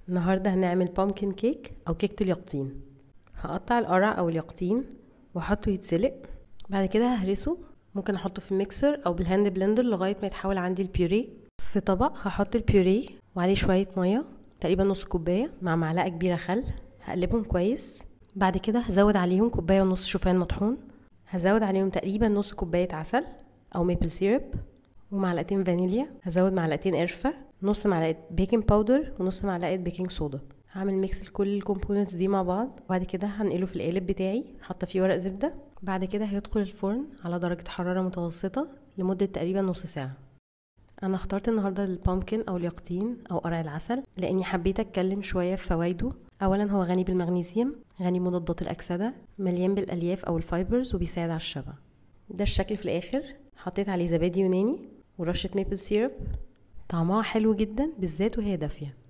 النهاردة هنعمل بامكن كيك أو كيكة اليقطين هقطع القرع أو اليقطين وأحطه يتسلق بعد كده ههرسه ممكن أحطه في الميكسر أو بالهاند بلندر لغاية ما يتحول عندي البيوريه في طبق هحط البيوريه وعليه شوية مية تقريبا نص كوباية مع معلقة كبيرة خل هقلبهم كويس بعد كده هزود عليهم كوباية ونص شوفان مطحون هزود عليهم تقريبا نص كوباية عسل أو ميبل سيرب ومعلقتين فانيليا هزود معلقتين قرفة نص معلقة بيكنج باودر ونص معلقة بيكنج صودا هعمل ميكس لكل الكومبوننتس دي مع بعض وبعد كده هنقله في القالب بتاعي حاطه فيه ورق زبده بعد كده هيدخل الفرن على درجه حراره متوسطه لمده تقريبا نص ساعه انا اخترت النهارده البامكن او اليقطين او قرع العسل لاني حبيت اتكلم شويه في فوائده اولا هو غني بالمغنيسيوم غني بمضادات الاكسده مليان بالالياف او الفايبرز وبيساعد على الشبع ده الشكل في الاخر حطيت عليه زبادي يوناني ورشه ميبل سيرب طعمها حلو جدا بالذات وهي دافيه